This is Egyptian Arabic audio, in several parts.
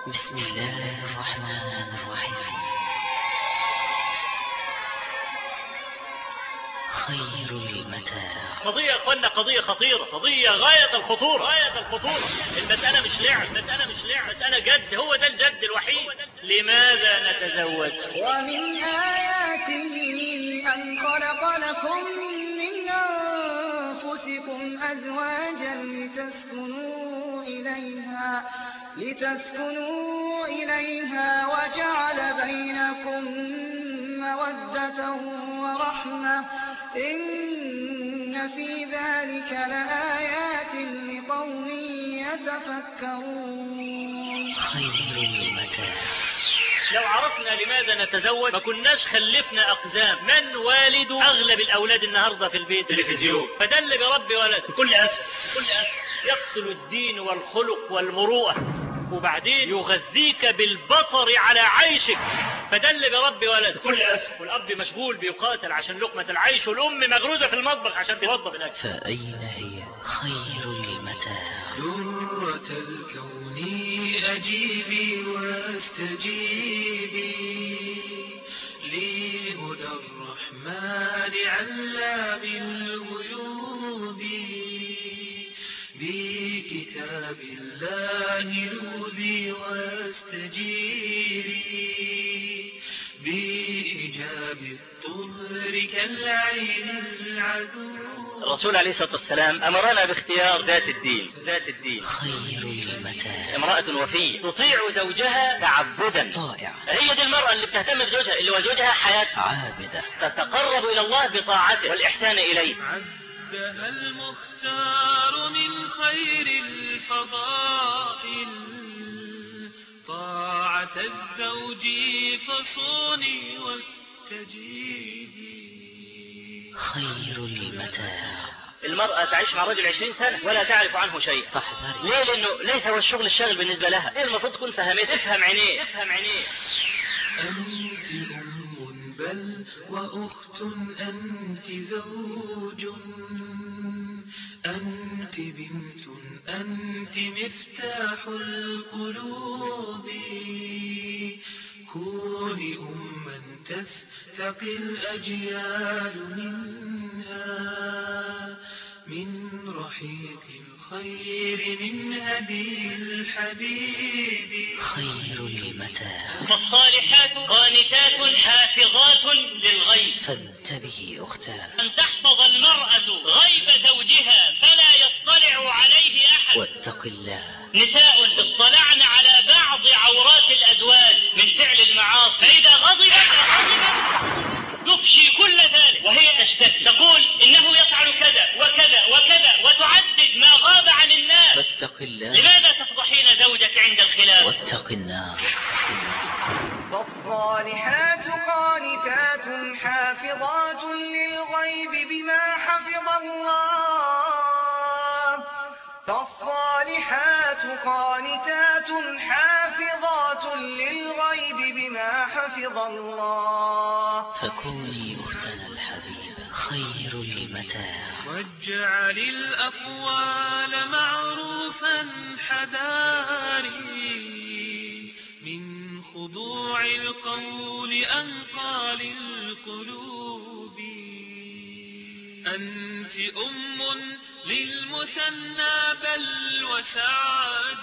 بسم الله الرحمن الرحيم خير المتاع قضية يا اخوانا قضية خطيرة قضية غاية الخطورة غاية الخطورة المسألة مش لعب المسألة مش لعب مسألة جد هو ده الجد الوحيد لماذا نتزوج ومن آياته أن خلق لكم من أنفسكم أزواجا لتسكنوا إليها لتسكنوا إليها وجعل بينكم مودة ورحمة إن في ذلك لآيات لقوم يتفكرون خير المتاع لو عرفنا لماذا نتزوج ما كناش خلفنا أقزام من والد أغلب الأولاد النهاردة في البيت تلفزيون فده اللي بيربي ولد بكل أسف بكل أسف يقتل الدين والخلق والمروءة وبعدين يغذيك بالبطر على عيشك فده اللي بيربي ولد بكل أسف والأب مشغول بيقاتل عشان لقمة العيش والأم مغروزة في المطبخ عشان توضب الأكل فأين هي خير المتاع درة الكون أجيبي واستجيبي لهدى الرحمن علام الغيوب بكتاب الله لوذي واستجيري بحجاب الطهر كالعين العذوب الرسول عليه الصلاة والسلام أمرنا باختيار ذات الدين ذات الدين خير المتاع امرأة وفية تطيع زوجها تعبدا طائع هي دي المرأة اللي بتهتم بزوجها اللي هو زوجها حياتها عابدة تتقرب إلى الله بطاعته والإحسان إليه عدها المختار من خير الفضائل طاعة الزوج فصوني واستجيبي خير المتاع المرأة تعيش مع رجل 20 سنة ولا تعرف عنه شيء فاحذري ليه لأنه ليس هو الشغل الشاغل بالنسبة لها هي المفروض تكون فهمت افهم عينيه افهم عينيه أنت أم بل وأخت أنت زوج أنت بنت أنت مفتاح القلوب كوني أما تستقي الأجيال منها من رحيق الخير من هدي الحبيب خير المتاع فالصالحات قانتات حافظات للغيب فانتبهي أختاه أن تحفظ المرأة غيب زوجها فلا يطلع عليه أحد واتق الله نساء اطلعن على بعض عورات الأزواج من فعل المعاصي فإذا غضبت تفشي كل ذلك وهي تشتكي تقول إنه يفعل كذا وكذا وكذا وتعدد ما غاب عن الناس فاتق الله لماذا تفضحين زوجك عند الخلاف واتق النار فالصالحات قانتات حافظات للغيب بما حفظ الله فالصالحات قانتات حافظات للغيب بما حفظ الله فكوني أختنا الحبيبة خير المتاع واجعل الأقوال معروفا حذاري من خضوع القول أنقى للقلوب أنت أم للمثنى بل وسعد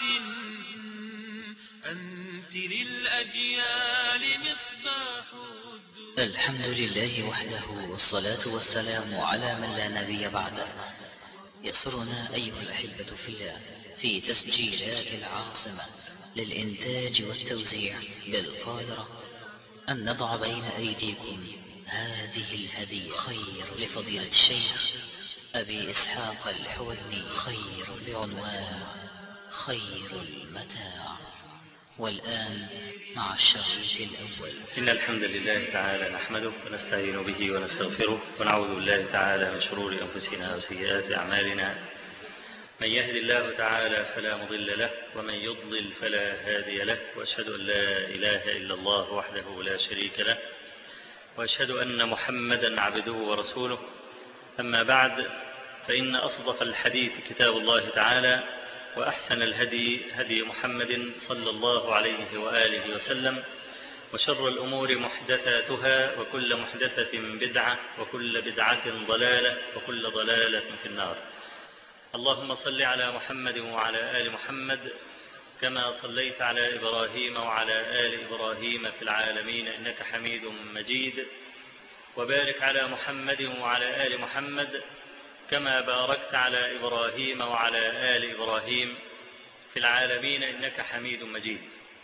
أنت للأجيال مصباح الدجى الحمد لله وحده والصلاة والسلام على من لا نبي بعده يسرنا أيها الأحبة في الله في تسجيلات العاصمة للإنتاج والتوزيع بالقاهرة أن نضع بين أيديكم هذه الهدية خير لفضيلة الشيخ أبي إسحاق الحوذني خير بعنوان خير المتاع والآن مع الشريط الأول إن الحمد لله تعالى نحمده ونستعين به ونستغفره ونعوذ بالله تعالى من شرور أنفسنا وسيئات أعمالنا من يهد الله تعالى فلا مضل له ومن يضلل فلا هادي له وأشهد أن لا إله إلا الله وحده لا شريك له وأشهد أن محمدا عبده ورسوله أما بعد فإن أصدق الحديث كتاب الله تعالى وأحسن الهدي هدي محمد صلى الله عليه وآله وسلم وشر الأمور محدثاتها وكل محدثة بدعة وكل بدعة ضلالة وكل ضلالة في النار اللهم صل على محمد وعلى آل محمد كما صليت على إبراهيم وعلى آل إبراهيم في العالمين إنك حميد مجيد وبارك على محمد وعلى آل محمد كما باركت على إبراهيم وعلى آل إبراهيم في العالمين إنك حميد مجيد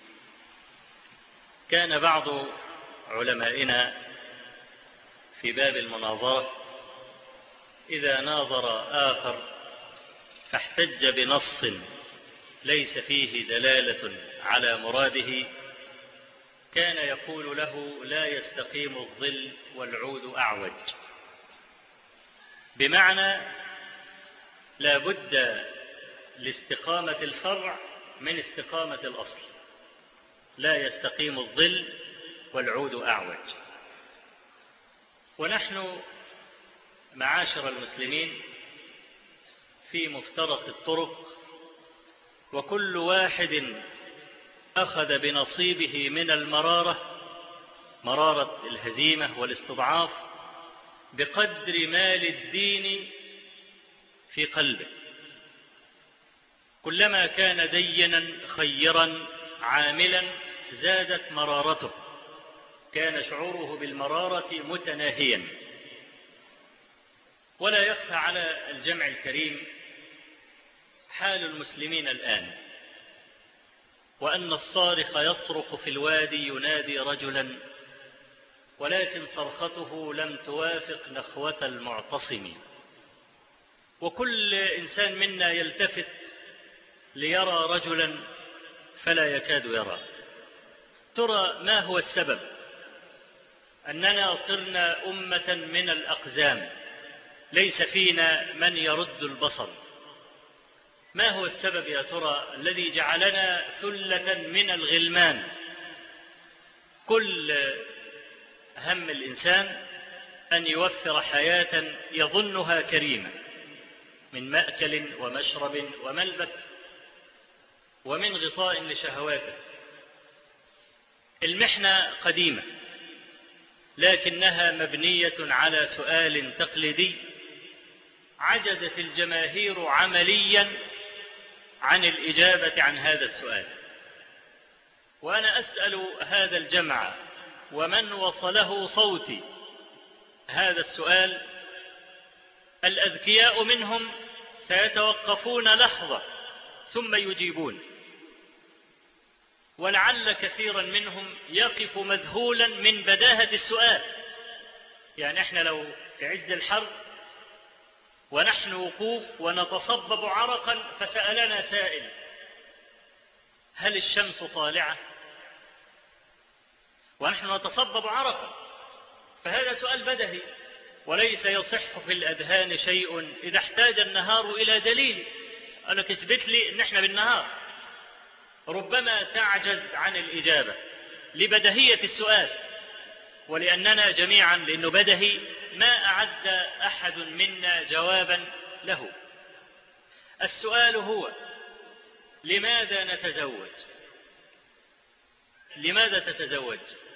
كان بعض علمائنا في باب المناظرة إذا ناظر آخر فاحتج بنص ليس فيه دلالة على مراده كان يقول له لا يستقيم الظل والعود أعوج بمعنى لا بد لاستقامة الفرع من استقامة الأصل لا يستقيم الظل والعود أعوج ونحن معاشر المسلمين في مفترق الطرق وكل واحد أخذ بنصيبه من المرارة مرارة الهزيمة والاستضعاف بقدر مال الدين في قلبه كلما كان دينا خيرا عاملا زادت مرارته كان شعوره بالمرارة متناهيا ولا يخفى على الجمع الكريم حال المسلمين الآن وأن الصارخ يصرخ في الوادي ينادي رجلا ولكن صرخته لم توافق نخوة المعتصم وكل إنسان منا يلتفت ليرى رجلا فلا يكاد يرى ترى ما هو السبب أننا صرنا أمة من الأقزام ليس فينا من يرد البصر ما هو السبب يا ترى الذي جعلنا ثلة من الغلمان كل هم الإنسان أن يوفر حياة يظنها كريمة من مأكل ومشرب وملبس ومن غطاء لشهواته المحنة قديمة لكنها مبنية على سؤال تقليدي عجزت الجماهير عمليا عن الإجابة عن هذا السؤال وأنا أسأل هذا الجمع ومن وصله صوتي هذا السؤال الأذكياء منهم سيتوقفون لحظة ثم يجيبون ولعل كثيرا منهم يقف مذهولا من بداهة السؤال يعني احنا لو في عز الحرب ونحن وقوف ونتصبب عرقا فسألنا سائل هل الشمس طالعة ونحن نتصبب عرقا فهذا سؤال بدهي وليس يصح في الأذهان شيء إذا احتاج النهار إلى دليل أنا كثبت لي أن احنا بالنهار ربما تعجز عن الإجابة لبدهية السؤال ولأننا جميعا لأنه بدهي ما أعد أحد منا جوابا له السؤال هو لماذا نتزوج لماذا تتزوج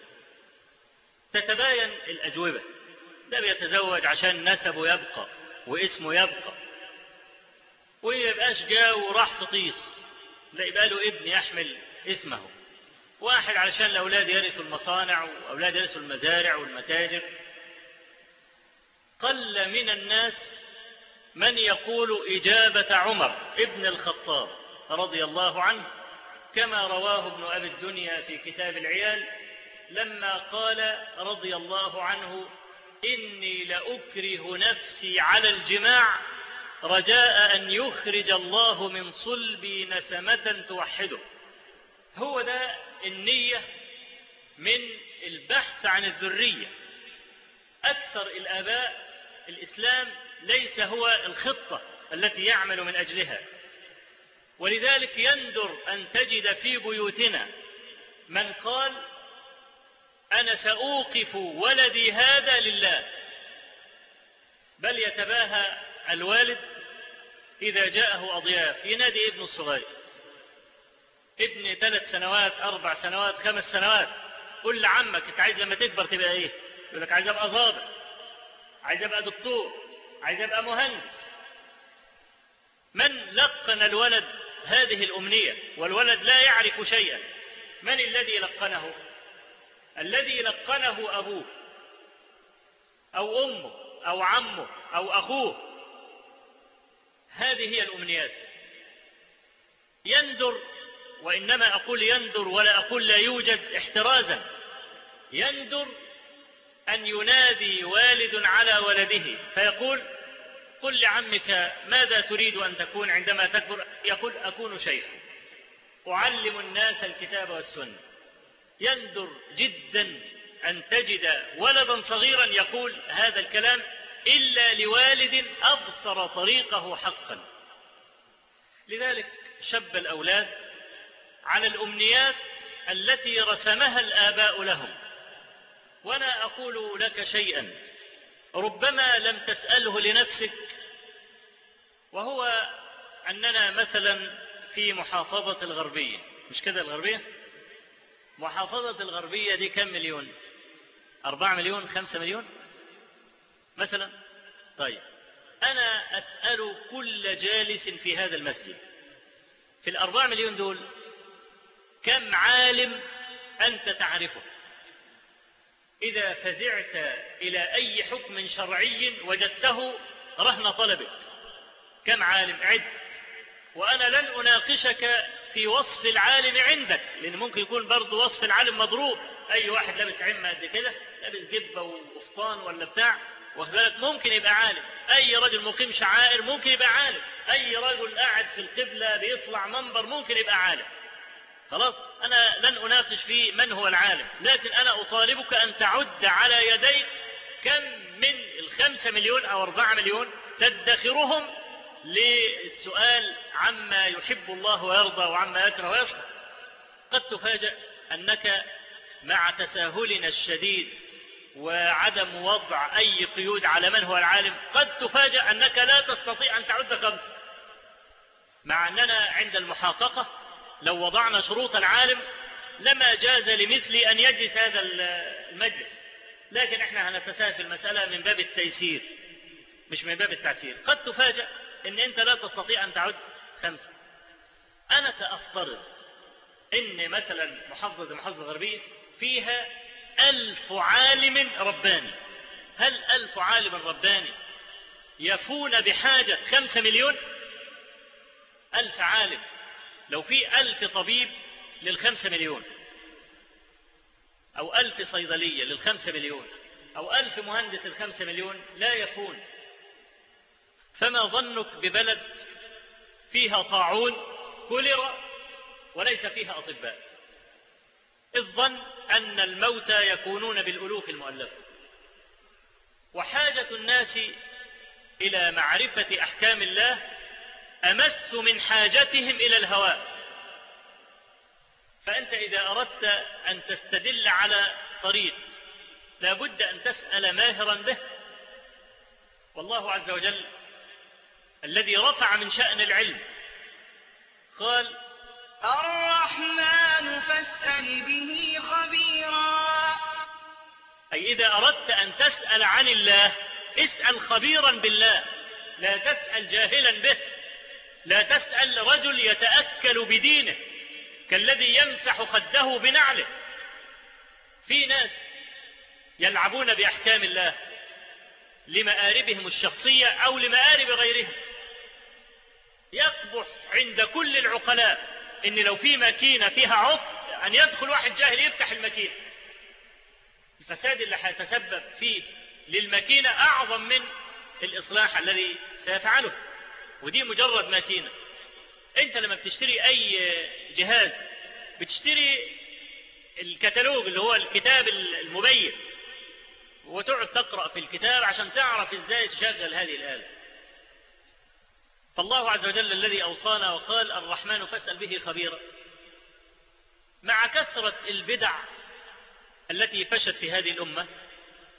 تتباين الأجوبة ده بيتزوج عشان نسبه يبقى واسمه يبقى ويبقاش جاء وراح في طيس لا يبقى له ابن يحمل اسمه واحد علشان الأولاد يرثوا المصانع وأولاد يرثوا المزارع والمتاجر قل من الناس من يقول إجابة عمر ابن الخطاب رضي الله عنه كما رواه ابن أبي الدنيا في كتاب العيال لما قال رضي الله عنه إني لأكره نفسي على الجماع رجاء أن يخرج الله من صلبي نسمة توحده هو ده النية من البحث عن الذرية أكثر الآباء الإسلام ليس هو الخطة التي يعمل من أجلها ولذلك يندر أن تجد في بيوتنا من قال أنا سأوقف ولدي هذا لله بل يتباهى الوالد إذا جاءه أضياف ينادي ابنه الصغير ابن ثلاث سنوات أربع سنوات خمس سنوات قل لعمك أنت عايز لما تكبر تبقى إيه؟ يقول لك عايز أبقى ظابط عايز أبقى دكتور عايز أبقى مهندس من لقن الولد هذه الأمنية والولد لا يعرف شيئا من الذي لقنه الذي لقنه أبوه أو أمه أو عمه أو أخوه هذه هي الأمنيات يندر وإنما أقول يندر ولا أقول لا يوجد احترازا يندر أن ينادي والد على ولده فيقول قل لعمك ماذا تريد أن تكون عندما تكبر يقول أكون شيخا أعلم الناس الكتاب والسنة يندر جدا أن تجد ولدا صغيرا يقول هذا الكلام إلا لوالد أبصر طريقه حقا لذلك شب الأولاد على الأمنيات التي رسمها الآباء لهم وأنا أقول لك شيئا ربما لم تسأله لنفسك وهو أننا مثلا في محافظة الغربية مش كده الغربية محافظة الغربية دي كم مليون أربعة مليون خمسة مليون مثلا طيب أنا أسأل كل جالس في هذا المسجد في الأربعة مليون دول كم عالم أنت تعرفه إذا فزعت إلى أي حكم شرعي وجدته رهن طلبك كم عالم عد وأنا لن أناقشك في وصف العالم عندك لأن ممكن يكون برضه وصف العالم مضروب أي واحد لابس عمة قد كده لابس جبة وفستان ولا بتاع واخد بالك ممكن يبقى عالم أي رجل مقيم شعائر ممكن يبقى عالم أي رجل قاعد في القبلة بيطلع منبر ممكن يبقى عالم خلاص أنا لن أناقش في من هو العالم لكن أنا أطالبك أن تعد على يديك كم من الخمسة مليون أو أربعة مليون تدخرهم للسؤال عما يحب الله ويرضى وعما يكره ويسخط قد تفاجأ أنك مع تساهلنا الشديد وعدم وضع أي قيود على من هو العالم قد تفاجأ أنك لا تستطيع أن تعد خمسة مع أننا عند المحققة لو وضعنا شروط العالم لما جاز لمثلي أن يجلس هذا المجلس لكن احنا هنتساهل في المسألة من باب التيسير مش من باب التعسير قد تفاجأ ان انت لا تستطيع ان تعد خمسة انا سأفترض ان مثلا محافظة المحافظة الغربية فيها ألف عالم رباني هل ألف عالم رباني يفون بحاجة خمسة مليون ألف عالم لو في ألف طبيب للخمسة مليون أو ألف صيدلية للخمسة مليون أو ألف مهندس للخمسة مليون لا يفون فما ظنك ببلد فيها طاعون كوليرا وليس فيها أطباء الظن أن الموتى يكونون بالألوف المؤلفة وحاجة الناس إلى معرفة أحكام الله أمس من حاجتهم إلى الهواء فأنت إذا أردت أن تستدل على طريق لابد أن تسأل ماهرا به والله عز وجل الذي رفع من شأن العلم قال الرحمن فاسأل به خبيرا أي إذا أردت أن تسأل عن الله اسأل خبيرا بالله لا تسأل جاهلا به لا تسأل رجل يتأكل بدينه كالذي يمسح خده بنعله في ناس يلعبون بأحكام الله لمآربهم الشخصية أو لمآرب غيرهم يقبح عند كل العقلاء إن لو في ماكينة فيها عطل أن يدخل واحد جاهل يفتح الماكينة الفساد اللي هيتسبب فيه للماكينة أعظم من الإصلاح الذي سيفعله ودي مجرد ماكينة أنت لما بتشتري أي جهاز بتشتري الكتالوج اللي هو الكتاب المبين وتقعد تقرأ في الكتاب عشان تعرف ازاي تشغل هذه الآلة فالله عز وجل الذي أوصانا وقال الرحمن فاسأل به خبيرا مع كثرة البدع التي فشت في هذه الأمة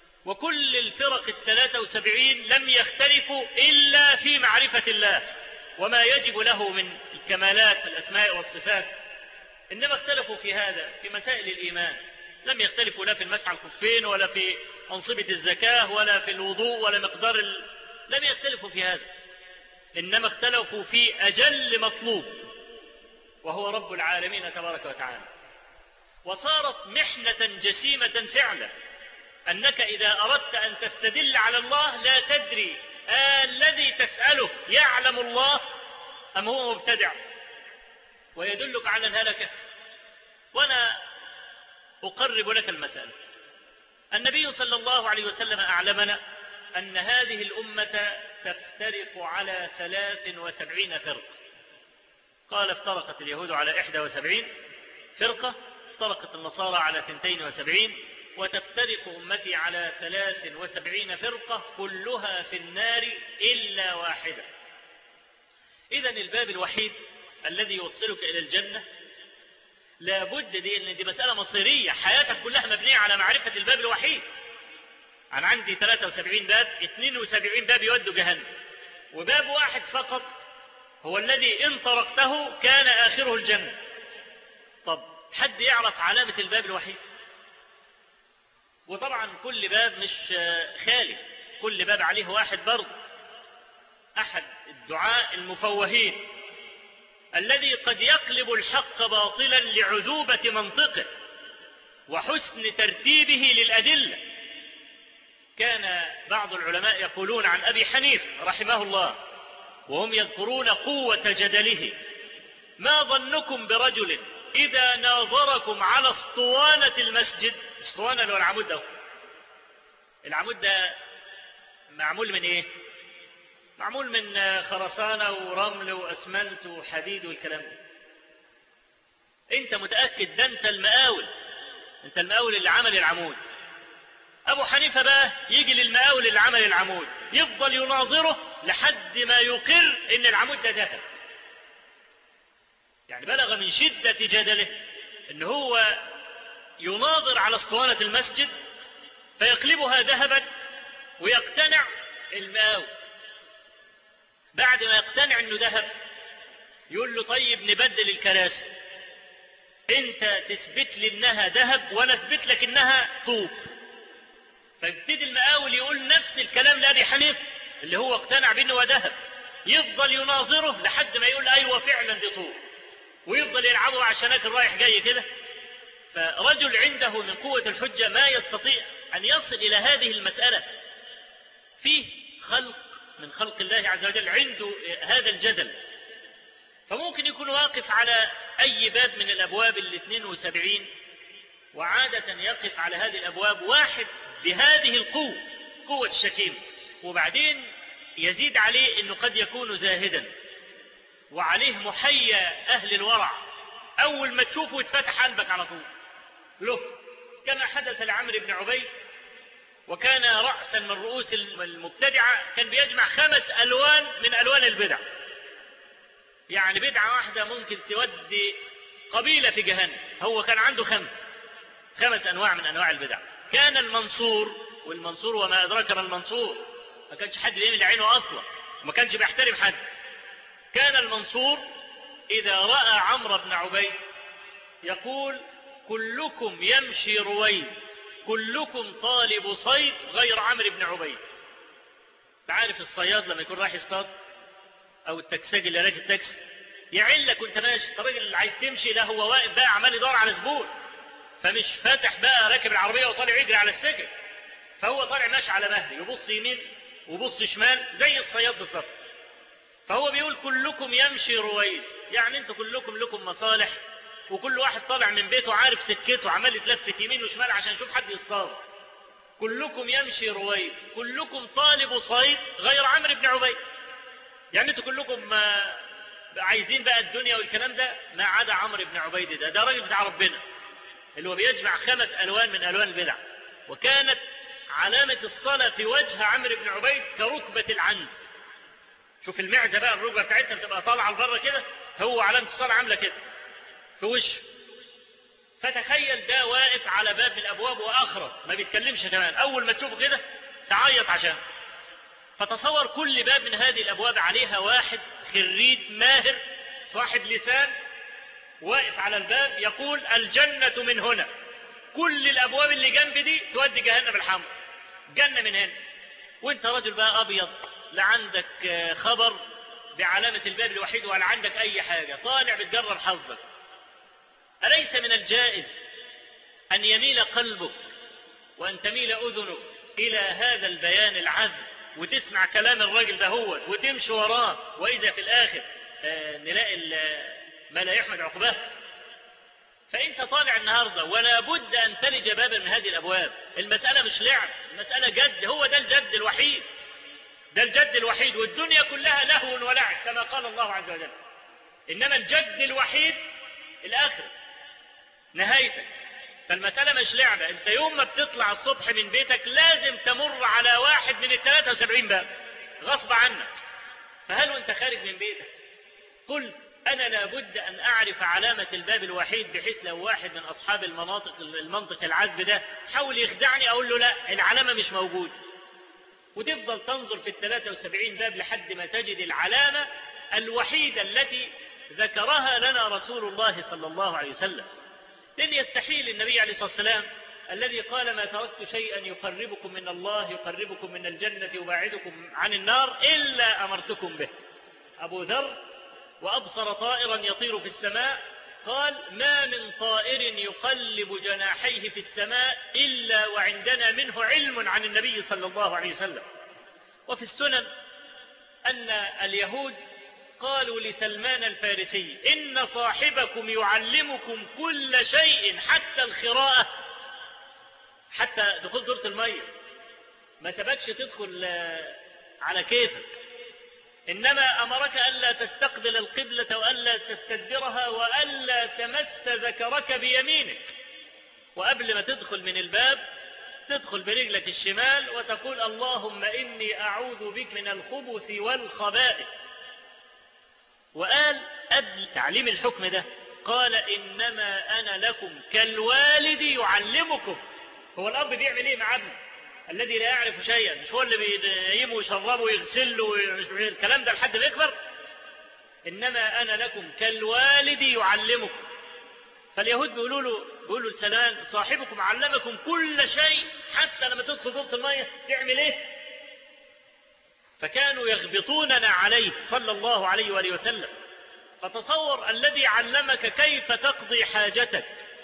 وكل الفرق الثلاثة وسبعين لم يختلفوا إلا في معرفة الله وما يجب له من الكمالات في الأسماء والصفات إنما اختلفوا في هذا في مسائل الإيمان لم يختلفوا لا في المسح على الكفين ولا في أنصبة الزكاة ولا في الوضوء ولا مقدار ال... لم يختلفوا في هذا إنما اختلفوا في أجل مطلوب وهو رب العالمين تبارك وتعالى وصارت محنة جسيمة فعلا أنك إذا أردت أن تستدل على الله لا تدري آه الذي تسأله يعلم الله أم هو مبتدع ويدلك على الهلكة وأنا أقرب لك المسألة النبي صلى الله عليه وسلم أعلمنا أن هذه الأمة تفترق على ثلاث وسبعين فرقة قال افترقت اليهود على إحدى وسبعين فرقة افترقت النصارى على ثنتين وسبعين وتفترق أمتي على ثلاث وسبعين فرقة كلها في النار إلا واحدة إذا الباب الوحيد الذي يوصلك إلى الجنة لابد دي ان دي مسألة مصيرية حياتك كلها مبنية على معرفة الباب الوحيد أنا عندي 73 باب 72 باب يودوا جهنم وباب واحد فقط هو الذي إن طرقته كان آخره الجنة طب حد يعرف علامة الباب الوحيد وطبعا كل باب مش خالي كل باب عليه واحد برضه أحد الدعاء المفوهين الذي قد يقلب الحق باطلا لعذوبة منطقه وحسن ترتيبه للأدلة كان بعض العلماء يقولون عن أبي حنيف رحمه الله وهم يذكرون قوة جدله ما ظنكم برجل إذا ناظركم على اسطوانة المسجد اسطوانة اللي هو العمود ده العمود ده معمول من ايه معمول من خرسانة ورمل وأسمنت وحديد والكلام ده انت متأكد ده انت المقاول انت المقاول اللي عمل العمود ابو حنيفة بقى يجي للمقاول اللي عمل العمود يفضل يناظره لحد ما يقر ان العمود ده ذهب يعني بلغ من شدة جدله ان هو يناظر على اسطوانة المسجد فيقلبها ذهبا ويقتنع المقاول بعد ما يقتنع انه ذهب يقول له طيب نبدل الكراسي انت تثبت لي انها ذهب وانا اثبت لك انها طوب فيبتدي المقاول يقول نفس الكلام لابي حنيفه اللي هو اقتنع بانه هو ذهب يفضل يناظره لحد ما يقول ايوه فعلا دي طوب ويفضل يلعبه مع الشناكل رايح جاي كده فرجل عنده من قوة الحجة ما يستطيع أن يصل إلى هذه المسألة فيه خلق من خلق الله عز وجل عنده هذا الجدل فممكن يكون واقف على أي باب من الأبواب ال 72 وعادة يقف على هذه الأبواب واحد بهذه القوة قوة الشكيم وبعدين يزيد عليه أنه قد يكون زاهدا وعليه محيا أهل الورع أول ما تشوفه يتفتح قلبك على طول له كما حدث لعمرو بن عبيد وكان رأسا من رؤوس المبتدعة كان بيجمع خمس ألوان من ألوان البدع يعني بدعة واحدة ممكن تودي قبيلة في جهنم هو كان عنده خمس خمس أنواع من أنواع البدع كان المنصور والمنصور وما أدراك ما المنصور ما كانش حد بيملي عينه أصلا ما كانش بيحترم حد كان المنصور إذا رأى عمرو بن عبيد يقول كلكم يمشي رويد كلكم طالب صيد غير عمرو بن عبيد تعرف الصياد لما يكون رايح يصطاد او التكساج اللي راكب تاكسي يعلك وانت ماشي طب الراجل اللي عايز تمشي لا هو واقف بقى عمال يدور على زبون فمش فاتح بقى راكب العربيه وطالع يجري على السكن فهو طالع ماشي على مهله يبص يمين ويبص شمال زي الصياد بالظبط فهو بيقول كلكم يمشي رويد يعني انتوا كلكم لكم مصالح وكل واحد طالع من بيته عارف سكته عمال يتلفت يمين وشمال عشان يشوف حد يصطاد كلكم يمشي رويد كلكم طالب صيد غير عمرو بن عبيد يعني انتوا كلكم عايزين بقى الدنيا والكلام ده ما عدا عمرو بن عبيد ده ده راجل بتاع ربنا اللي هو بيجمع خمس الوان من الوان البدع وكانت علامة الصلاة في وجه عمرو بن عبيد كركبة العنز شوف المعزة بقى الركبة بتاعتها بتبقى طالعة لبره كده هو علامة الصلاة عاملة كده في وشه فتخيل ده واقف على باب من الابواب واخرس ما بيتكلمش كمان اول ما تشوفه كده تعيط عشان فتصور كل باب من هذه الابواب عليها واحد خريج ماهر صاحب لسان واقف على الباب يقول الجنة من هنا كل الأبواب اللي جنب دي تودي جهنم الحمر جنة من هنا وانت راجل بقى أبيض لا عندك آه، خبر بعلامة الباب الوحيد ولا عندك أي حاجة طالع بتجرب حظك أليس من الجائز أن يميل قلبك وأن تميل أذنك إلى هذا البيان العذب وتسمع كلام الراجل ده هو وتمشي وراه وإذا في الآخر آه، نلاقي ال- ما لا يحمد عقباه فأنت طالع النهاردة ولا بد أن تلج بابا من هذه الأبواب المسألة مش لعب المسألة جد هو ده الجد الوحيد ده الجد الوحيد والدنيا كلها لهو ولعب كما قال الله عز وجل إنما الجد الوحيد الآخرة نهايتك فالمسألة مش لعبة أنت يوم ما بتطلع الصبح من بيتك لازم تمر على واحد من ال 73 باب غصب عنك فهل وانت خارج من بيتك قلت أنا لابد أن أعرف علامة الباب الوحيد بحيث لو واحد من أصحاب المناطق المنطق العذب ده حاول يخدعني أقول له لا العلامة مش موجودة وتفضل تنظر في ال 73 باب لحد ما تجد العلامة الوحيدة التي ذكرها لنا رسول الله صلى الله عليه وسلم لأن يستحيل النبي عليه الصلاة والسلام الذي قال ما تركت شيئا يقربكم من الله يقربكم من الجنة يباعدكم عن النار إلا أمرتكم به أبو ذر وأبصر طائرا يطير في السماء قال ما من طائر يقلب جناحيه في السماء إلا وعندنا منه علم عن النبي صلى الله عليه وسلم وفي السنن أن اليهود قالوا لسلمان الفارسي إن صاحبكم يعلمكم كل شيء حتى الخراءة حتى دخول دورة المية ما سبكش تدخل آه، على كيفك إنما أمرك ألا تستقبل القبلة وألا تستدبرها وألا تمس ذكرك بيمينك وقبل ما تدخل من الباب تدخل برجلك الشمال وتقول اللهم إني أعوذ بك من الخبث والخبائث وقال قبل تعليم الحكم ده قال إنما أنا لكم كالوالد يعلمكم هو الأب بيعمل إيه مع ابنه الذي لا يعرف شيئا مش هو اللي بينيمه ويشربه ويغسله وي- الكلام ده لحد ما يكبر إنما أنا لكم كالوالد يعلمكم فاليهود بيقولوا له بيقولوا لسلمان صاحبكم علمكم كل شيء حتى لما تدخل دورة المية تعمل ايه فكانوا يغبطوننا عليه صلى الله عليه وآله وسلم فتصور الذي علمك كيف تقضي حاجتك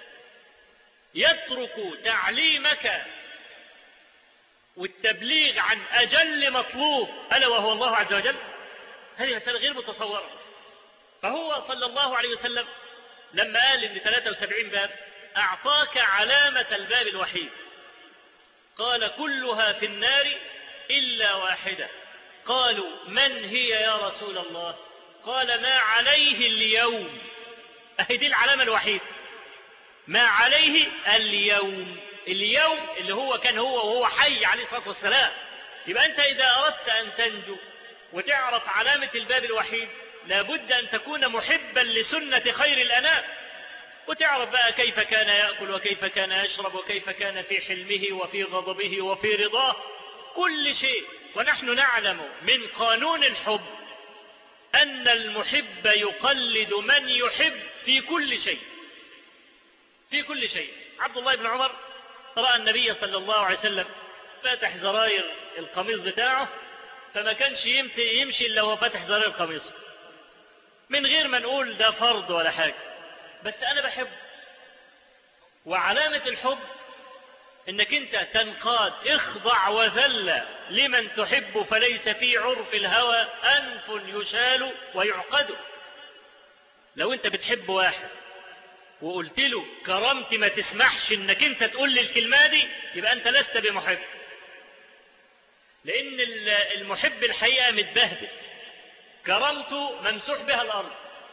يترك تعليمك والتبليغ عن أجل مطلوب ألا وهو الله عز وجل هذه مسألة غير متصورة فهو صلى الله عليه وسلم لما قال إن 73 باب أعطاك علامة الباب الوحيد قال كلها في النار إلا واحدة قالوا من هي يا رسول الله قال ما عليه اليوم أهي دي العلامة الوحيدة ما عليه اليوم اليوم اللي هو كان هو وهو حي عليه الصلاة والسلام يبقى أنت إذا أردت أن تنجو وتعرف علامة الباب الوحيد لابد أن تكون محبا لسنة خير الأنام وتعرف بقى كيف كان يأكل وكيف كان يشرب وكيف كان في حلمه وفي غضبه وفي رضاه كل شيء ونحن نعلم من قانون الحب أن المحب يقلد من يحب في كل شيء في كل شيء عبد الله بن عمر رأى النبي صلى الله عليه وسلم فاتح زراير القميص بتاعه فما كانش يمشي إلا وهو فاتح زراير القميص من غير ما نقول ده فرض ولا حاجة بس أنا بحب وعلامة الحب انك انت تنقاد اخضع وذل لمن تحب فليس في عرف الهوى انف يشال ويعقد لو انت بتحب واحد وقلت له كرامتي ما تسمحش انك انت تقول لي الكلمه دي يبقى انت لست بمحب لان المحب الحقيقه متبهدل كرامته ممسوح بها الارض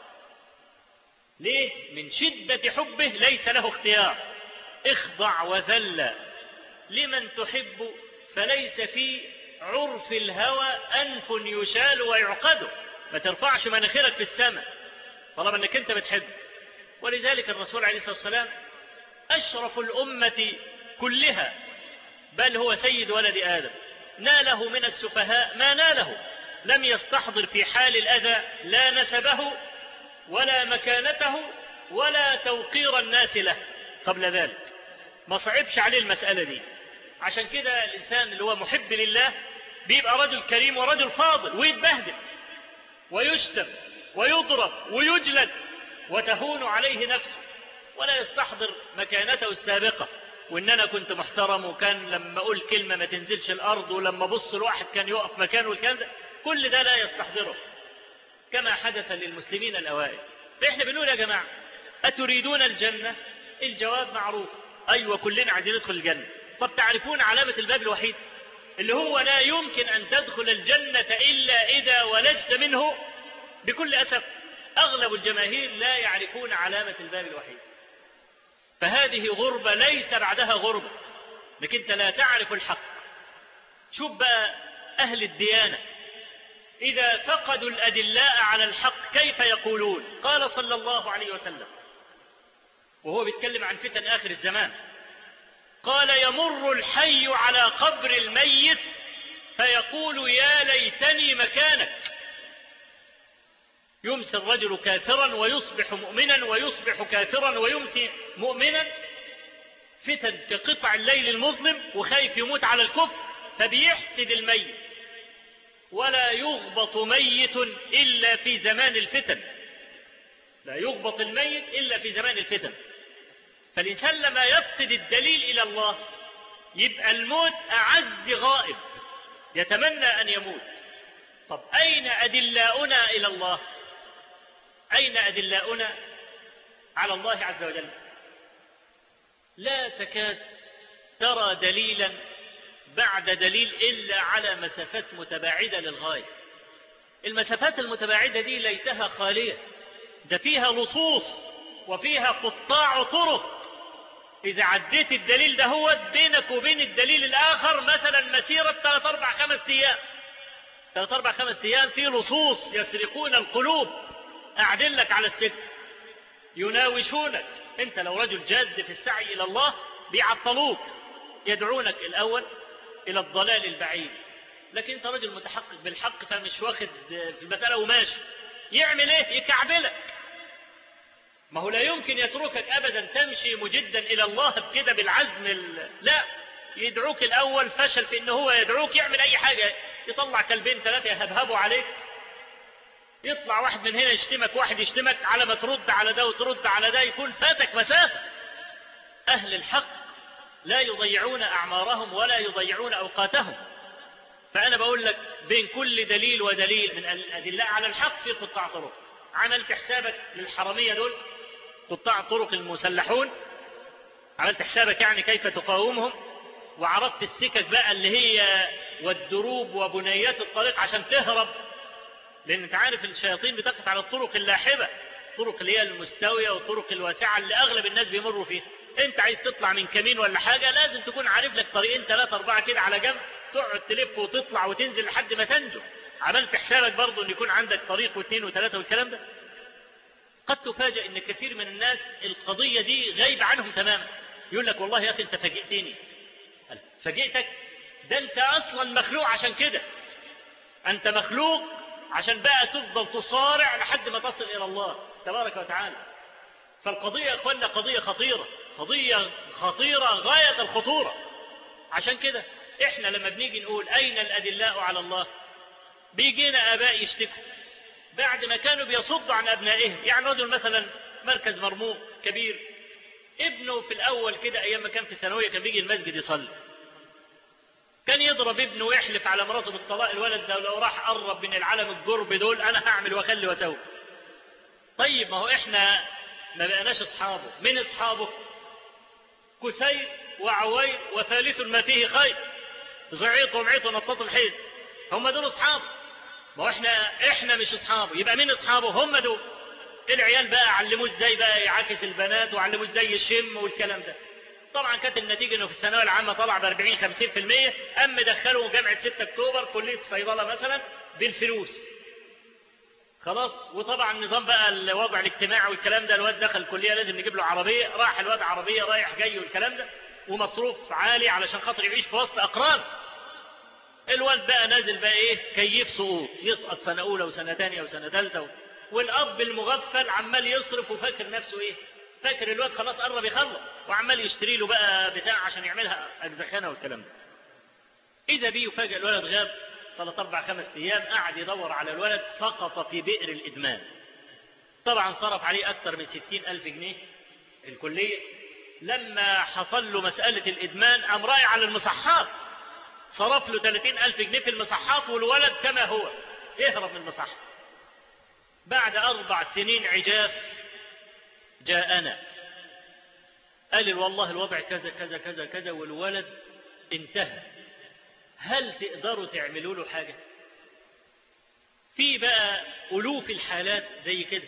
ليه من شده حبه ليس له اختيار اخضع وذل لمن تحب فليس في عرف الهوى أنف يشال ويعقد ما ترفعش مناخيرك في السماء طالما انك انت بتحب ولذلك الرسول عليه الصلاة والسلام أشرف الأمة كلها بل هو سيد ولد آدم ناله من السفهاء ما ناله لم يستحضر في حال الأذى لا نسبه ولا مكانته ولا توقير الناس له قبل ذلك ما صعبش عليه المسألة دي عشان كده الإنسان اللي هو محب لله بيبقى رجل كريم ورجل فاضل ويتبهدل ويشتم ويضرب ويجلد وتهون عليه نفسه ولا يستحضر مكانته السابقة وإن أنا كنت محترم وكان لما أقول كلمة ما تنزلش الأرض ولما أبص لواحد كان يقف مكانه والكلام ده كل ده لا يستحضره كما حدث للمسلمين الأوائل فإحنا بنقول يا جماعة أتريدون الجنة الجواب معروف أيوة كلنا عايزين ندخل الجنة طب تعرفون علامة الباب الوحيد اللي هو لا يمكن أن تدخل الجنة إلا إذا ولجت منه بكل أسف أغلب الجماهير لا يعرفون علامة الباب الوحيد فهذه غربة ليس بعدها غربة لكن أنت لا تعرف الحق شوف بقى أهل الديانة إذا فقدوا الأدلاء على الحق كيف يقولون قال صلى الله عليه وسلم وهو بيتكلم عن فتن آخر الزمان قال يمر الحي على قبر الميت فيقول يا ليتني مكانك يمسي الرجل كافرا ويصبح مؤمنا ويصبح كافرا ويمسي مؤمنا فتن كقطع الليل المظلم وخايف يموت على الكفر فبيحسد الميت ولا يغبط ميت إلا في زمان الفتن لا يغبط الميت إلا في زمان الفتن فالإنسان لما يفقد الدليل إلى الله يبقى الموت أعز غائب يتمنى أن يموت طب أين أدلاؤنا إلى الله أين أدلاؤنا على الله عز وجل لا تكاد ترى دليلا بعد دليل إلا على مسافات متباعدة للغاية المسافات المتباعدة دي ليتها خالية ده فيها لصوص وفيها قطاع طرق إذا عديت الدليل ده هو بينك وبين الدليل الآخر مثلا مسيرة 3 4 5 أيام 3 4 5 أيام في لصوص يسرقون القلوب قاعدين لك على السكة يناوشونك أنت لو رجل جاد في السعي إلى الله بيعطلوك يدعونك الأول إلى الضلال البعيد لكن أنت رجل متحقق بالحق فمش واخد في المسألة وماشي يعمل إيه يكعبلك ما هو لا يمكن يتركك أبدا تمشي مجدا إلى الله بكده بالعزم ال... لا يدعوك الأول فشل في إنه هو يدعوك يعمل أي حاجة يطلع كلبين ثلاثة يهبهبوا عليك يطلع واحد من هنا يشتمك واحد يشتمك على ما ترد على ده وترد على ده يكون فاتك مسافة أهل الحق لا يضيعون أعمارهم ولا يضيعون أوقاتهم فأنا بقول لك بين كل دليل ودليل من الأدلة على الحق في قطاع طرق عملت حسابك للحرمية دول قطاع الطرق المسلحون عملت حسابك يعني كيف تقاومهم وعرضت السكك بقى اللي هي والدروب وبنيات الطريق عشان تهرب لأن أنت عارف الشياطين بتقف على الطرق اللاحبة الطرق اللي هي المستوية والطرق الواسعة اللي أغلب الناس بيمروا فيها أنت عايز تطلع من كمين ولا حاجة لازم تكون عارف لك طريقين ثلاثة أربعة كده على جنب تقعد تلف وتطلع وتنزل لحد ما تنجو عملت حسابك برضه أن يكون عندك طريق واثنين وثلاثة والكلام ده قد تفاجأ أن كثير من الناس القضية دي غايبة عنهم تماما يقول لك والله يا أخي أنت فاجئتني فاجئتك ده أنت أصلا مخلوق عشان كده أنت مخلوق عشان بقى تفضل تصارع لحد ما تصل إلى الله تبارك وتعالى فالقضية يا أخوانا قضية خطيرة قضية خطيرة غاية الخطورة عشان كده إحنا لما بنيجي نقول أين الأدلاء على الله بيجينا آباء يشتكوا بعد ما كانوا بيصدوا عن أبنائهم يعني رجل مثلا مركز مرموق كبير ابنه في الأول كده أيام ما كان في الثانوية كان بيجي المسجد يصلي كان يضرب ابنه ويحلف على مراته بالطلاق الولد ده لو راح قرب من العالم الجرب دول أنا هعمل وأخلي وأسوي طيب ما هو إحنا ما بقناش أصحابه من أصحابه كسير وعوير وثالث ما فيه خير زعيط ومعيط ونطط الحيط هم دول أصحابه ما هو إحنا إحنا مش أصحابه يبقى مين أصحابه هم دول العيال بقى علموه ازاي بقى يعاكس البنات وعلموه ازاي يشم والكلام ده طبعا كانت النتيجه انه في الثانويه العامه طلع ب 40 50% اما دخلوا جامعه 6 اكتوبر كليه الصيدله مثلا بالفلوس خلاص وطبعا النظام بقى الوضع الاجتماعي والكلام ده الواد دخل الكليه لازم نجيب له عربيه راح الواد عربيه رايح جاي والكلام ده ومصروف عالي علشان خاطر يعيش في وسط اقران الواد بقى نازل بقى ايه كيف سقوط يسقط سنة أولى وسنة تانية وسنة تالتة والأب المغفل عمال يصرف وفاكر نفسه ايه فاكر الواد خلاص قرب يخلص وعمال يشتري له بقى بتاع عشان يعملها أجزخانة والكلام ده إذا بيه يفاجئ الولد غاب ثلاث أربع خمس أيام قعد يدور على الولد سقط في بئر الإدمان طبعا صرف عليه أكثر من ستين ألف جنيه في الكلية لما حصل له مسألة الإدمان قام رايح على المصحات صرف له 30 ألف جنيه في المصحات والولد كما هو يهرب من المصحة بعد أربع سنين عجاف جاءنا قال لي والله الوضع كذا كذا كذا كذا والولد انتهى هل تقدروا تعملوا له حاجة في بقى ألوف الحالات زي كده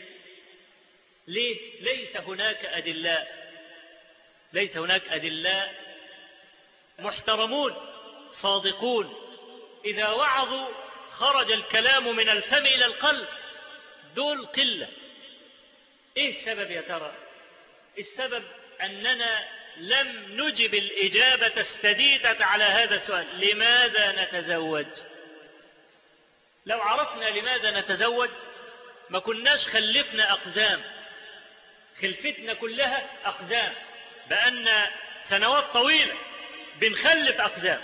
ليه ليس هناك أدلاء ليس هناك أدلاء محترمون صادقون إذا وعظوا خرج الكلام من الفم إلى القلب دول قلة إيه السبب يا ترى السبب أننا لم نجب الإجابة السديدة على هذا السؤال لماذا نتزوج لو عرفنا لماذا نتزوج ما كناش خلفنا أقزام خلفتنا كلها أقزام بأن سنوات طويلة بنخلف أقزام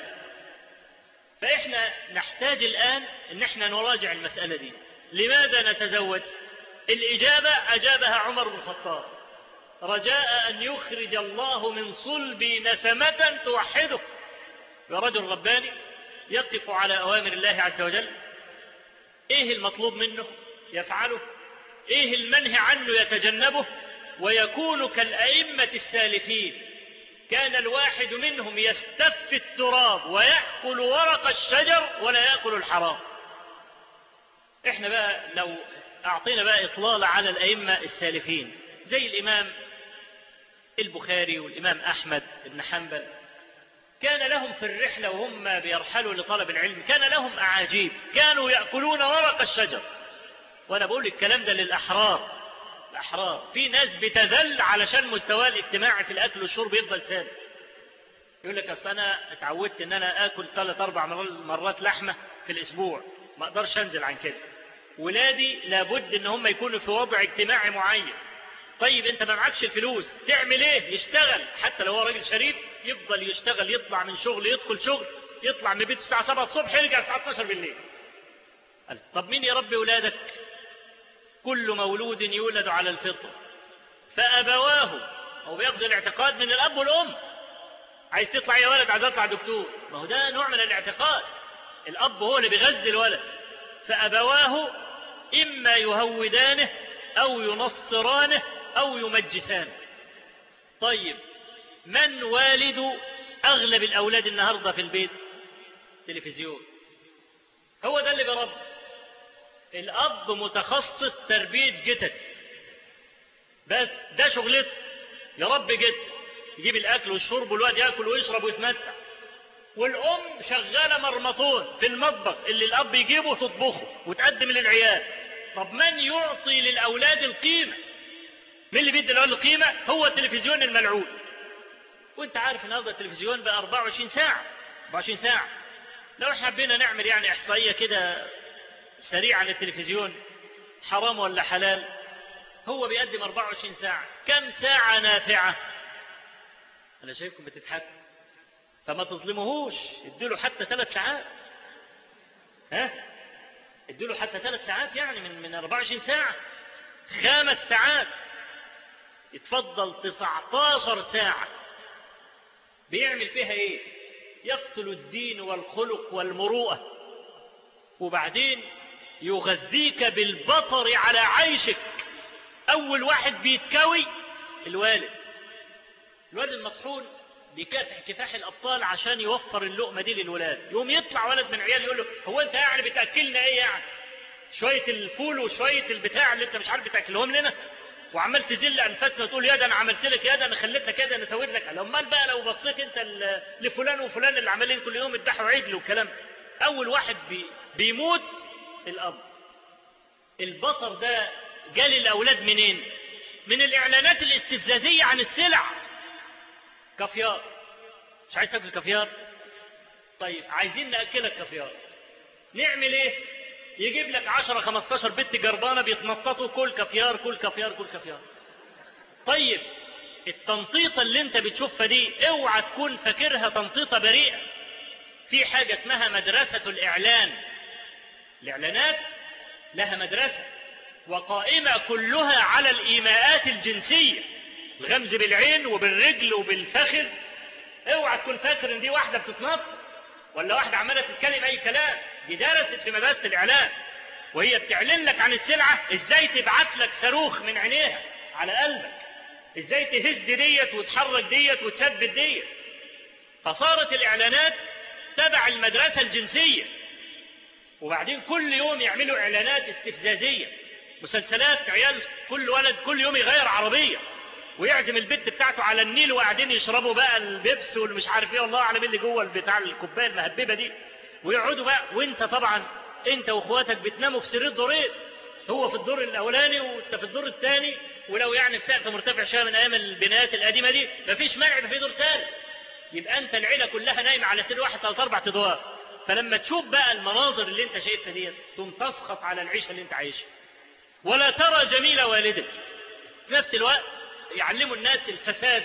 فإحنا نحتاج الآن أن احنا نراجع المسألة دي لماذا نتزوج الإجابة أجابها عمر بن الخطاب رجاء أن يخرج الله من صلبي نسمة توحده رجل رباني يقف على أوامر الله عز وجل إيه المطلوب منه يفعله إيه المنهي عنه يتجنبه ويكون كالأئمة السالفين كان الواحد منهم يستف التراب ويأكل ورق الشجر ولا يأكل الحرام احنا بقى لو أعطينا بقى إطلال على الأئمة السالفين زي الإمام البخاري والإمام أحمد بن حنبل كان لهم في الرحلة وهم بيرحلوا لطلب العلم كان لهم أعاجيب كانوا يأكلون ورق الشجر وأنا بقول الكلام ده للأحرار الأحرار في ناس بتذل علشان مستواه الاجتماعي في الأكل والشرب يفضل ثابت يقول لك أصل أنا اتعودت إن أنا آكل ثلاث أربع مرات لحمة في الأسبوع ما أقدرش أنزل عن كده ولادي لابد إن هم يكونوا في وضع اجتماعي معين طيب أنت ما معكش الفلوس تعمل إيه يشتغل حتى لو هو راجل شريف يفضل يشتغل يطلع من شغل يدخل شغل يطلع من بيته الساعة 7 الصبح يرجع الساعة 12 بالليل قال طب مين يربي ولادك كل مولود يولد على الفطر فأبواه هو بياخد الاعتقاد من الأب والأم عايز تطلع يا ولد عايز اطلع دكتور ما هو ده نوع من الاعتقاد الأب هو اللي بيغذي الولد فأبواه إما يهودانه أو ينصرانه أو يمجسانه طيب من والد أغلب الأولاد النهاردة في البيت تلفزيون هو ده اللي بيربي الأب متخصص تربية جتت بس ده شغلته يربي جت يجيب الأكل والشرب والواد يأكل ويشرب ويتمتع والأم شغالة مرمطون في المطبخ اللي الأب يجيبه تطبخه وتقدم للعيال طب من يعطي للأولاد القيمة من اللي بيدي الأولاد القيمة هو التلفزيون الملعون وانت عارف النهارده التلفزيون بقى 24 ساعة 24 ساعة لو حبينا نعمل يعني إحصائية كده سريعة للتلفزيون حرام ولا حلال هو بيقدم 24 ساعة كم ساعة نافعة أنا شايفكم بتضحكوا فما تظلموهوش اديله حتى ثلاث ساعات ها اديله حتى ثلاث ساعات يعني من من 24 ساعة خمس ساعات يتفضل 19 ساعة بيعمل فيها ايه يقتل الدين والخلق والمروءة وبعدين يغذيك بالبطر على عيشك أول واحد بيتكوي الوالد الوالد المطحون بيكافح كفاح الأبطال عشان يوفر اللقمة دي للولاد يوم يطلع ولد من عيال يقول له هو أنت يعني بتأكلنا إيه يعني شوية الفول وشوية البتاع اللي أنت مش عارف بتأكلهم لنا وعمال تزل أنفسنا وتقول يا ده أنا عملت لك يا ده أنا خليت لك يا ده أنا سويت لك أمال بقى لو بصيت أنت لفلان وفلان اللي عمالين كل يوم يذبحوا عجل والكلام أول واحد بي بيموت الأب البطر ده جال الأولاد منين من الإعلانات الاستفزازية عن السلع كافيار مش عايز تاكل كافيار طيب عايزين ناكلك كافيار نعمل ايه يجيب لك 10 15 بنت جربانه بيتنططوا كل كافيار كل كافيار كل كافيار طيب التنطيطه اللي انت بتشوفها دي اوعى تكون فاكرها تنطيطه بريئه في حاجه اسمها مدرسه الاعلان الاعلانات لها مدرسه وقائمه كلها على الايماءات الجنسيه الغمز بالعين وبالرجل وبالفخذ اوعى تكون فاكر ان دي واحده بتتنطط ولا واحده عماله تتكلم اي كلام دي درست في مدرسه الاعلان وهي بتعلن لك عن السلعه ازاي تبعت لك صاروخ من عينيها على قلبك ازاي تهز ديت وتحرك ديت وتثبت ديت فصارت الاعلانات تبع المدرسه الجنسيه وبعدين كل يوم يعملوا اعلانات استفزازيه مسلسلات عيال كل ولد كل يوم يغير عربيه ويعزم البت بتاعته على النيل وقاعدين يشربوا بقى البيبس والمش عارف ايه والله اعلم إيه اللي جوه بتاع الكوبايه المهببه دي ويقعدوا بقى وانت طبعا انت واخواتك بتناموا في سرير دورين هو في الدور الاولاني وانت في الدور الثاني ولو يعني السقف مرتفع شويه من ايام البنايات القديمه دي مفيش مانع يبقى في دور ثالث يبقى انت العيله كلها نايمه على سرير واحد ثلاث اربع ادوار فلما تشوف بقى المناظر اللي انت شايفها ديت تقوم تسخط على العيشه اللي انت عايشها ولا ترى جميل والدك في نفس الوقت يعلموا الناس الفساد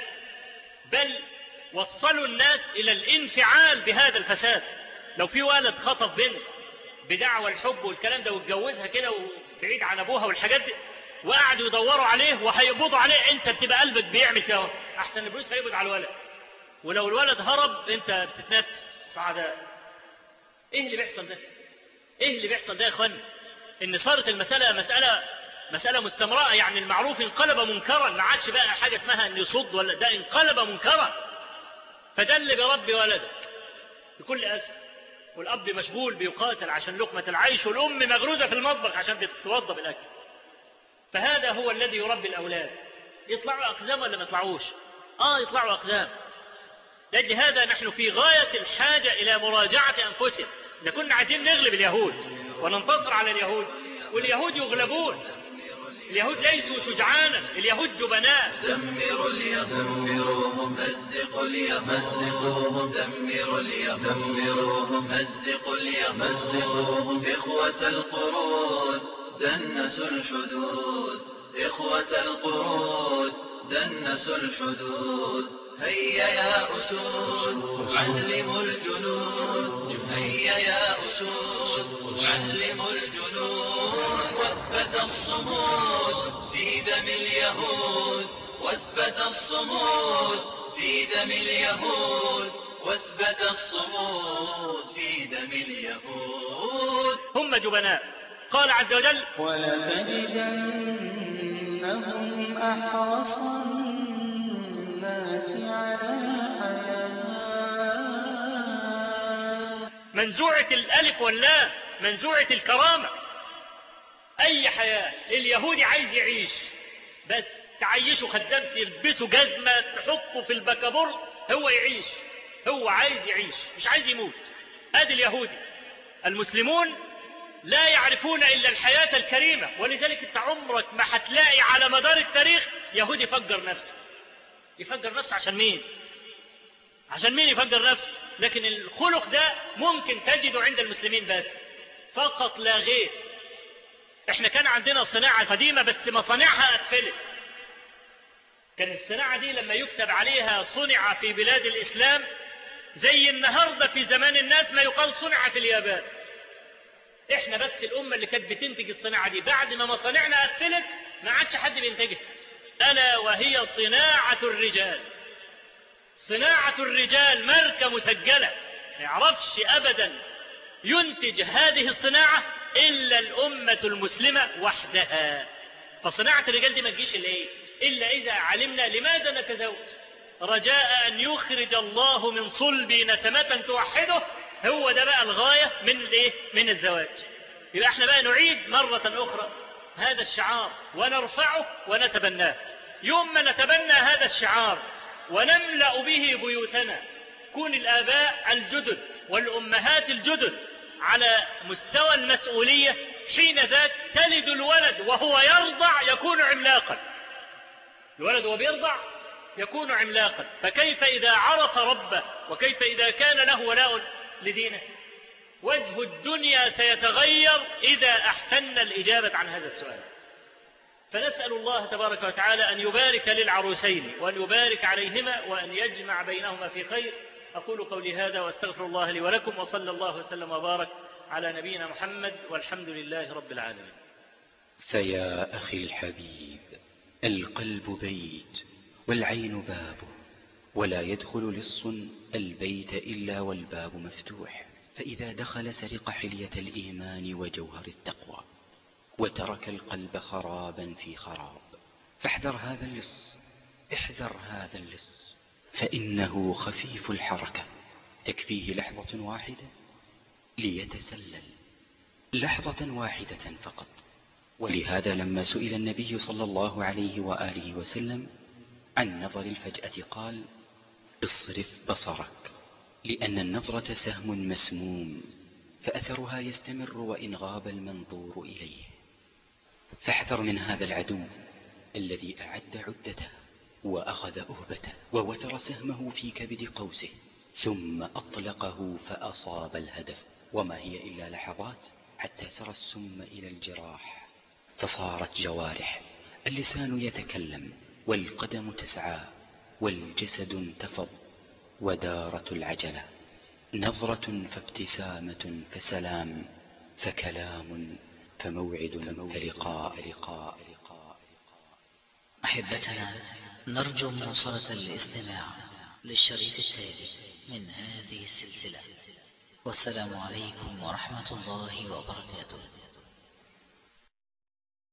بل وصلوا الناس إلى الانفعال بهذا الفساد لو في ولد خطف بنت بدعوى الحب والكلام ده واتجوزها كده وبعيد عن أبوها والحاجات دي وقعدوا يدوروا عليه وهيقبضوا عليه انت بتبقى قلبك بيعمل كده احسن البوليس هيقبض على الولد ولو الولد هرب انت بتتنافس سعداء ايه اللي بيحصل ده ايه اللي بيحصل ده يا اخوان ان صارت المساله مساله مسألة مستمرة يعني المعروف انقلب منكرا ما عادش بقى حاجة اسمها ان يصد ولا ده انقلب منكرا فده اللي بيربي ولدك بكل أسف والأب مشغول بيقاتل عشان لقمة العيش والأم مغروزة في المطبخ عشان تتوضى بالأكل فهذا هو الذي يربي الأولاد يطلعوا أقزام ولا ما يطلعوش آه يطلعوا أقزام لأجل هذا نحن في غاية الحاجة إلى مراجعة أنفسنا إذا كنا عايزين نغلب اليهود وننتصر على اليهود واليهود يغلبون اليهود ليسوا شجعانا اليهود جبناء دمروا اليهود دمروهم مزقوا اليهود مزقوهم دمروا اليهود دمروهم مزقوا اليهود مزقوهم إخوة القرود دنسوا الحدود إخوة القرود دنسوا الحدود هيا يا أسود علموا الجنود هيا يا أسود علموا الجنود واثبت الصمود في دم اليهود واثبت الصمود في دم اليهود واثبت الصمود في دم اليهود هم جبناء قال عز وجل ولتجدنهم أحرص الناس على حياة منزوعة الألف واللام منزوعة الكرامة أي حياة اليهودي عايز يعيش بس تعيشه خدام تلبسه جزمة تحطه في البكابور هو يعيش هو عايز يعيش مش عايز يموت ادي اليهودي المسلمون لا يعرفون إلا الحياة الكريمة ولذلك انت عمرك ما هتلاقي على مدار التاريخ يهودي يفجر نفسه يفجر نفسه عشان مين عشان مين يفجر نفسه لكن الخلق ده ممكن تجده عند المسلمين بس فقط لا غير احنا كان عندنا صناعة قديمة بس مصانعها قفلت كان الصناعة دي لما يكتب عليها صنع في بلاد الإسلام زي النهاردة في زمان الناس ما يقال صنع في اليابان احنا بس الأمة اللي كانت بتنتج الصناعة دي بعد ما مصانعنا قفلت ما عادش حد بينتجها ألا وهي صناعة الرجال صناعة الرجال ماركة مسجلة ما يعرفش أبدا ينتج هذه الصناعة إلا الأمة المسلمة وحدها فصناعة الرجال دي ما تجيش إلا إيه؟ إلا إذا علمنا لماذا نتزوج رجاء أن يخرج الله من صلبي نسمة توحده هو ده بقى الغاية من الإيه؟ من الزواج يبقى احنا بقى نعيد مرة أخرى هذا الشعار ونرفعه ونتبناه يوم ما نتبنى هذا الشعار ونملأ به بيوتنا كون الآباء الجدد والأمهات الجدد على مستوى المسؤولية حين ذاك تلد الولد وهو يرضع يكون عملاقا الولد وهو بيرضع يكون عملاقا فكيف إذا عرف ربه وكيف إذا كان له ولاء لدينه وجه الدنيا سيتغير إذا أحسن الإجابة عن هذا السؤال فنسأل الله تبارك وتعالى أن يبارك للعروسين وأن يبارك عليهما وأن يجمع بينهما في خير أقول قولي هذا وأستغفر الله لي ولكم وصلى الله وسلم وبارك على نبينا محمد والحمد لله رب العالمين فيا أخي الحبيب القلب بيت والعين بابه ولا يدخل لص البيت إلا والباب مفتوح فإذا دخل سرق حلية الإيمان وجوهر التقوى وترك القلب خرابا في خراب فاحذر هذا اللص احذر هذا اللص فإنه خفيف الحركة تكفيه لحظة واحدة ليتسلل لحظة واحدة فقط ولهذا لما سئل النبي صلى الله عليه وآله وسلم عن نظر الفجأة قال اصرف بصرك لأن النظرة سهم مسموم فأثرها يستمر وإن غاب المنظور إليه فاحذر من هذا العدو الذي أعد عدته وأخذ أهبته ووتر سهمه في كبد قوسه ثم أطلقه فأصاب الهدف وما هي إلا لحظات حتى سرى السم إلى الجراح فصارت جوارح اللسان يتكلم والقدم تسعى والجسد انتفض ودارت العجلة نظرة فابتسامة فسلام فكلام فموعد فلقاء لقاء لقاء أحبتنا نرجو مواصلة الاستماع للشريط التالي من هذه السلسلة والسلام عليكم ورحمة الله وبركاته